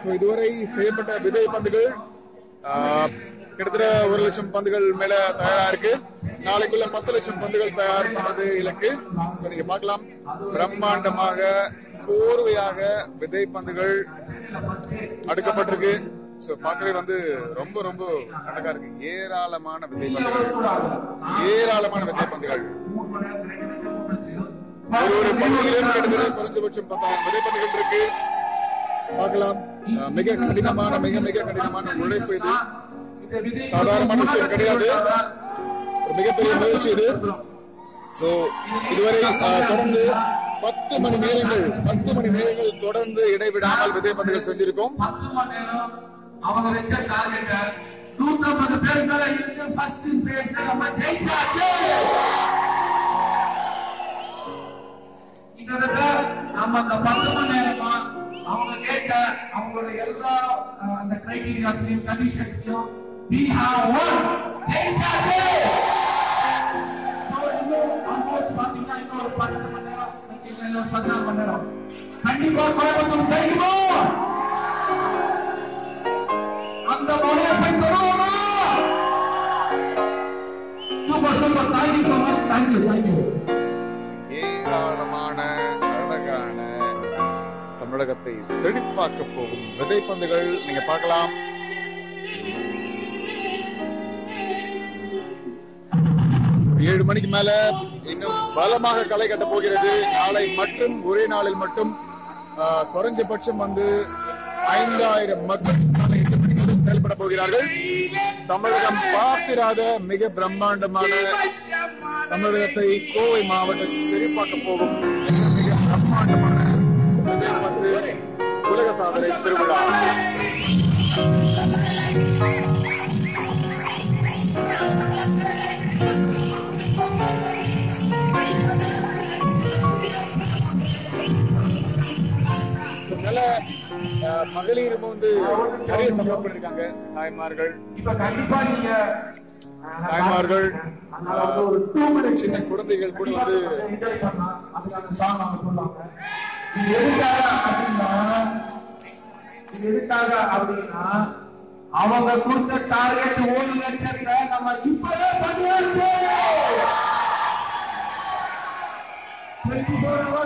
So, இதுவரை செய்யப்பட்ட விதை பந்துகள் ஆஹ், கிட்டத்தட்ட ஒரு லட்சம் பந்துகள் மேல தயாரா இருக்கு நாளைக்குள்ள பத்து லட்சம் பந்துகள் தயார் பண்ணது இலக்கு So, நீங்க பார்க்கலாம் பிரம்மாண்டமாக கோர்வையாக விதை பந்துகள் அடுக்கப்பட்டிருக்கு ஸோ பார்க்கவே வந்து ரொம்ப ரொம்ப அழகா இருக்கு ஏராளமான விதை பந்துகள் ஏராளமான விதை பந்துகள் ஒரு ஒரு பகுதியிலும் கிட்டத்தட்ட குறைஞ்சபட்சம் பத்தாயிரம் விதை பந்துகள் இருக்கு பார்க்கலாம் அஹ் மிக கடினமான மிக மிக கடினமான உழைப்பு இது சாதாரணமான விஷயம் கிடையாது ஒரு மிகப்பெரிய முயற்சி இது சோ இதுவரை அஹ், தொடர்ந்து பத்து மணி நேரங்கள் பத்து மணி நேரங்கள் தொடர்ந்து இடைவிடாமல் விதை பந்துகள் செஞ்சிருக்கோம் பத்து மணி நேரம் அவங்க வச்ச டார்கெட்ட நூத்தம்பது பேர் மேல இருந்து ஃபர்ஸ்ட் பிளேஸ் நம்ம ஜெயிச்சாச்சு கிட்டத்தட்ட நம்ம அந்த பத்து மணி நேரமா அவங்க கேட்ட அவங்களோட எல்லா அஹ், அந்த கிரைட்டீரியாஸ்லயும் கண்டிஷன்ஸ்லயும் we have won ஜெயிச்சாச்சு So, இன்னும் almost பாத்தீங்கன்னா இன்னும் ஒரு பத்து மணி நேரம் வச்சுக்கலாம் இன்னும் ஒரு பதினாறு மணி நேரம் கண்டிப்பா கோயம்புத்தூர் ஜெயிக்கும் அந்த முனைப்பை தருவோமா super super thank you so much thank you thank you ஏராளமான அழகான தமிழகத்தை செழிப்பாக்க போகும் விதைப்பந்துகள் நீங்க பார்க்கலாம் ஏழு மணிக்கு மேல இன்னும் பலமாக களை கட்ட போகிறது நாளை மட்டும் ஒரே நாளில் மட்டும் ஆஹ், குறைஞ்சபட்சம் வந்து ஐந்தாயிரம் மக்கள் காலை எட்டு மணிக்கு முதல் செயல்பட போகிறார்கள் தமிழகம் பார்த்திராத மிக பிரம்மாண்டமான தமிழகத்தை கோவை மாவட்டத்தில் செழிப்பாக்க போகும் மிக மிக பிரம்மாண்டமான விதைப்பந்து உலக சாதனை திருவிழா நல்ல அஹ், மகளிரும் வந்து நிறைய சப்போர்ட் பண்ணிருக்காங்க தாய்மார்கள் இப்ப கண்டிப்பா நீங்க தாய்மார்கள், அதனால வந்து ஒரு டூ மினிட்ஸ் சின்ன குழந்தைகள் கூட வந்து என்ஜாய் பண்ணலாம் அதுக்கான சாங் அவங்க போடுவாங்க இது எதுக்காக அப்படின்னா இது எதுக்காக அப்படின்னா அவங்க கொடுத்த டார்கெட் ஒரு லட்சத்தை நம்ம இப்பவே பண்ணியாச்சு 24 hours